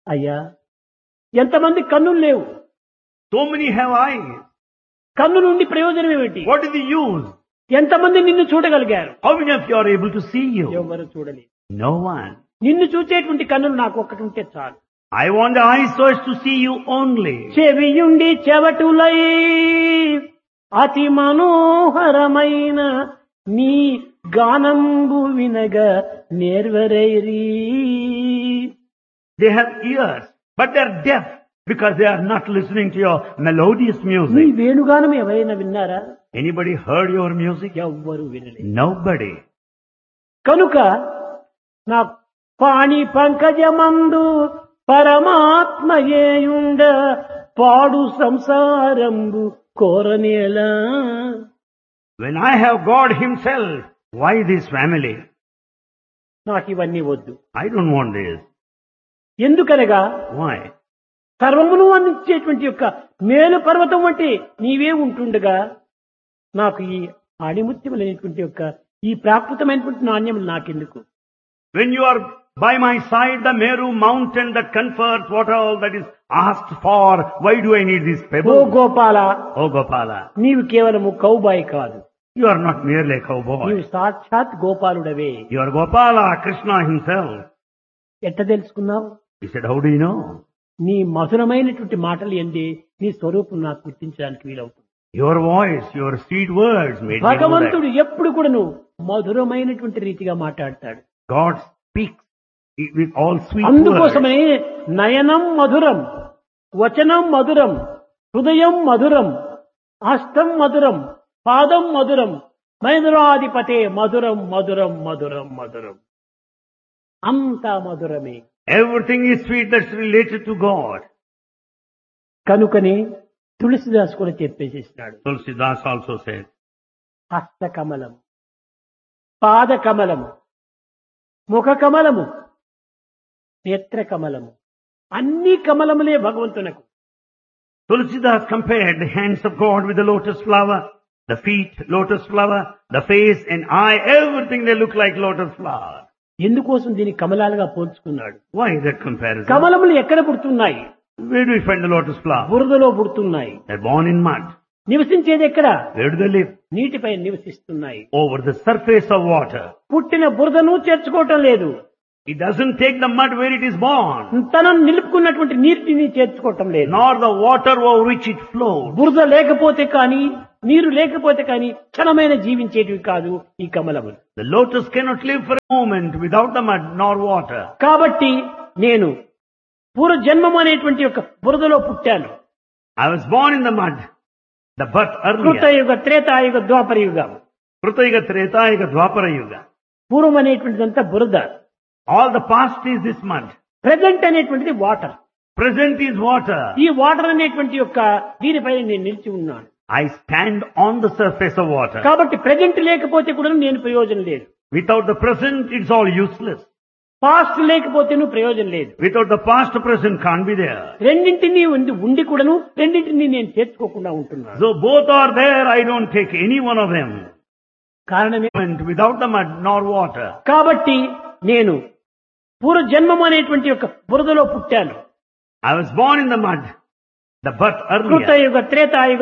అయ్యా ఎంతమంది కన్నులు లేవు So many have eyes. కన్ను నుండి ప్రయోజనం ఏమిటి What is the use? ఎంతమంది నిన్ను చూడగలిగారు How many of you are able to see you? ఎవరు చూడలేదు No one. నిన్ను చూచేటువంటి కన్నులు నాకు ఒక్కటి ఉంటే చాలు I want the eyes so as to see you only. చెవియుండి చెవటులై అతి మనోహరమైన నీ గానంబు వినగ నేర్వరైరీ They have ears, but they are deaf because they are not listening to your melodious నీ music. వేణుగానం ఎవరైనా విన్నారా Anybody heard your music? ఎవ్వరు వినలేదు Nobody. కనుక నా పాణి పంకజమందు పరమాత్మయేయుండ పాడు సంసారంబు కోరనేలా When I have God Himself, why this family? నాకు ఇవన్నీ వద్దు I don't want this. ఎందుకనగా Why? సర్వమును అందించేటువంటి యొక్క మేలు పర్వతం వంటి నీవే ఉంటుండగా నాకు ఈ ఆణిముత్యములైనటువంటి యొక్క ఈ ప్రాకృతమైనటువంటి నాణ్యములు నాకెందుకు When you are by my side, the Meru mountain that confers what all that is asked for, why do I need this oh pebble? Gopala Oh Gopala, నీవు కేవలము కౌబాయి కాదు you are not merely a cowboy. నీవు సాక్షాత్ గోపాలుడవే You are Gopala, Krishna himself. ఎట్ట తెలుసుకున్నావు He said, how do you know? నీ మధురమైనటువంటి మాటలు ఎంది నీ స్వరూపం నాకు గుర్తించడానికి వీలవుతుంది Your voice, your sweet words made me know that. భగవంతుడు ఎప్పుడు కూడాను మధురమైనటువంటి రీతిగా మాట్లాడతాడు God speaks with all sweet words. అందుకోసమనే నయనం మధురం వచనం మధురం హృదయం మధురం హస్తం మధురం పాదం మధురం మధురాధిపతే మధురం మధురం మధురం మధురం అంతా మధురమే Everything is sweet that's related to God. కనుకనే తులసిదాస్ కూడా చెప్పేసేసినాడు Tulsidas also said, హస్తకమలం పాదకమలము ముఖ కమలము నేత్ర కమలము అన్ని కమలములే భగవంతునకు Tulsidas compared the hands of God with the lotus flower, the feet, lotus flower, the face and eye, everything they look like lotus flower. ఎందుకోసం దీన్ని కమలాలుగా పోల్చుకున్నాడు Why that comparison? కమలములు ఎక్కడ పుడుతున్నాయి Where do we find the lotus flower? బురదలో పుడుతున్నాయి They're born in mud. నివసించేది ఎక్కడ Where do they live? నీటిపై నివసిస్తున్నాయి Over the surface of water. పుట్టిన బురదను చేర్చుకోవటం లేదు It doesn't take the mud where it is born, తనను నిలుపుకున్నటువంటి నీటిని చేర్చుకోవటం లేదు nor the water over which it flows. బురద లేకపోతే కానీ నీరు లేకపోతే కానీ క్షణమైన జీవించేటివి కాదు ఈ కమలములు The lotus cannot live for a moment without the mud nor water. కాబట్టి నేను పూర్వ జన్మం అనేటువంటి యొక్క బురదలో పుట్టాను I was born in the mud. The birth earlier. కృతయుగ త్రేతాయుగ ద్వాపర యుగం Krutayuga, Tretayuga, Dwapara Yuga. పూర్వం అనేటువంటిదంతా బురద All the past is this mud. Present అనేటువంటిది వాటర్ Present is water. ఈ వాటర్ అనేటువంటి యొక్క దీనిపై నేను నిలిచి ఉన్నాను I stand on the surface of water. కాబట్టి ప్రజెంట్ లేకపోతే కూడా నేను ప్రయోజనం లేదు Without the present, it's all useless. Past లేకపోతే నువ్వు ప్రయోజనం లేదు Without the past, present can't be there. రెండింటినీ ఉండి ఉండి కూడాను రెండింటినీ నేను చేర్చుకోకుండా ఉంటున్నాను So both are there, I don't take any one of them. కారణమే And without the mud nor water. కాబట్టి నేను పూర్వ జన్మం అనేటువంటి యొక్క బురదలో పుట్టాను I was born in the mud. The birth earlier. కృతయుగ త్రేతాయుగ